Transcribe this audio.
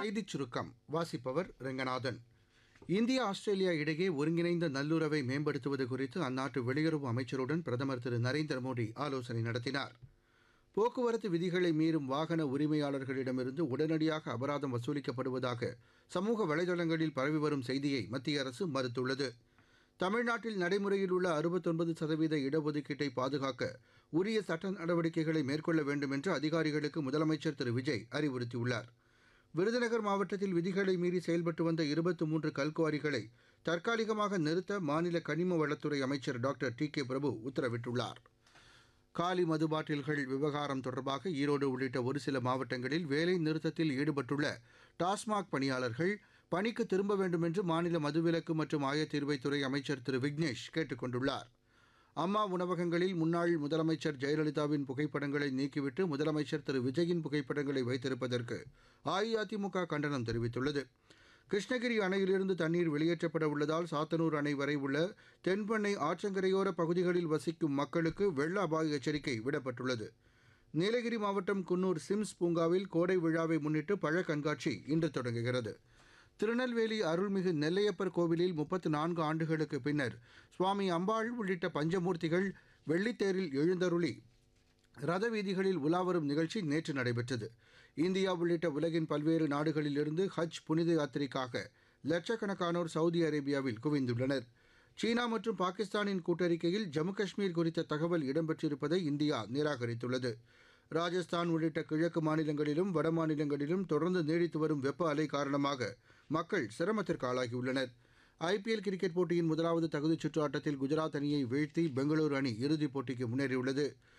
செய்திச் சுருக்கம் வாசிப்பவர் ரெங்கநாதன் இந்தியா ஆஸ்திரேலியா இடையே ஒருங்கிணைந்த நல்லுறவை மேம்படுத்துவது குறித்து அந்நாட்டு வெளியுறவு அமைச்சருடன் பிரதமர் திரு நரேந்திர மோடி ஆலோசனை நடத்தினார் போக்குவரத்து விதிகளை மீறும் வாகன உரிமையாளர்களிடமிருந்து உடனடியாக அபராதம் வசூலிக்கப்படுவதாக சமூக வலைதளங்களில் பரவி வரும் செய்தியை மத்திய அரசு மறுத்துள்ளது தமிழ்நாட்டில் நடைமுறையில் உள்ள அறுபத்தொன்பது சதவீத இடஒதுக்கீட்டை பாதுகாக்க உரிய சட்ட நடவடிக்கைகளை மேற்கொள்ள வேண்டும் என்று அதிகாரிகளுக்கு முதலமைச்சர் திரு விஜய் அறிவுறுத்தியுள்ளார் விருதுநகர் மாவட்டத்தில் விதிகளை மீறி செயல்பட்டு வந்த இருபத்தி மூன்று கல்குவாரிகளை தற்காலிகமாக நிறுத்த மாநில கனிம வளத்துறை அமைச்சர் டாக்டர் டி கே பிரபு உத்தரவிட்டுள்ளார் காலி மது பாட்டில்கள் விவகாரம் தொடர்பாக ஈரோடு உள்ளிட்ட ஒரு சில மாவட்டங்களில் வேலை நிறுத்தத்தில் ஈடுபட்டுள்ள டாஸ்மாக் பணியாளர்கள் பணிக்கு திரும்ப வேண்டும் என்று மாநில மதுவிலக்கு மற்றும் ஆயத்தீர்வைத்துறை அமைச்சர் திரு விக்னேஷ் கேட்டுக் கொண்டுள்ளார் அம்மா உணவகங்களில் முன்னாள் முதலமைச்சர் ஜெயலலிதாவின் புகைப்படங்களை நீக்கிவிட்டு முதலமைச்சர் திரு விஜயின் புகைப்படங்களை வைத்திருப்பதற்கு அஇஅதிமுக கண்டனம் தெரிவித்துள்ளது கிருஷ்ணகிரி அணையிலிருந்து தண்ணீர் வெளியேற்றப்பட உள்ளதால் சாத்தனூர் அணை வரை உள்ள தென்பெண்ணை ஆற்றங்கரையோர பகுதிகளில் வசிக்கும் மக்களுக்கு வெள்ள அபாய எச்சரிக்கை விடப்பட்டுள்ளது நீலகிரி மாவட்டம் குன்னூர் சிம்ஸ் பூங்காவில் கோடை விழாவை முன்னிட்டு பழ கண்காட்சி இன்று தொடங்குகிறது திருநெல்வேலி அருள்மிகு நெல்லையப்பர் கோவிலில் முப்பத்து நான்கு ஆண்டுகளுக்கு பின்னர் சுவாமி அம்பாள் உள்ளிட்ட பஞ்சமூர்த்திகள் வெள்ளித்தேரில் எழுந்தருளி ரத வீதிகளில் உலாவரும் நிகழ்ச்சி நேற்று நடைபெற்றது இந்தியா உள்ளிட்ட உலகின் பல்வேறு நாடுகளிலிருந்து ஹஜ் புனித யாத்திரைக்காக லட்சக்கணக்கானோர் சவுதி அரேபியாவில் குவிந்துள்ளனர் சீனா மற்றும் பாகிஸ்தானின் கூட்டறிக்கையில் ஜம்மு காஷ்மீர் குறித்த தகவல் இடம்பெற்றிருப்பதை இந்தியா நிராகரித்துள்ளது ராஜஸ்தான் உள்ளிட்ட கிழக்கு மாநிலங்களிலும் வட மாநிலங்களிலும் தொடர்ந்து நீடித்து வரும் வெப்ப அலை காரணமாக மக்கள் சிரமத்திற்கு ஆளாகியுள்ளனர் ஐபிஎல் கிரிக்கெட் போட்டியின் முதலாவது தகுதிச் சுற்று ஆட்டத்தில் குஜராத் அணியை வீழ்த்தி பெங்களூரு அணி இறுதிப் போட்டிக்கு முன்னேறியுள்ளது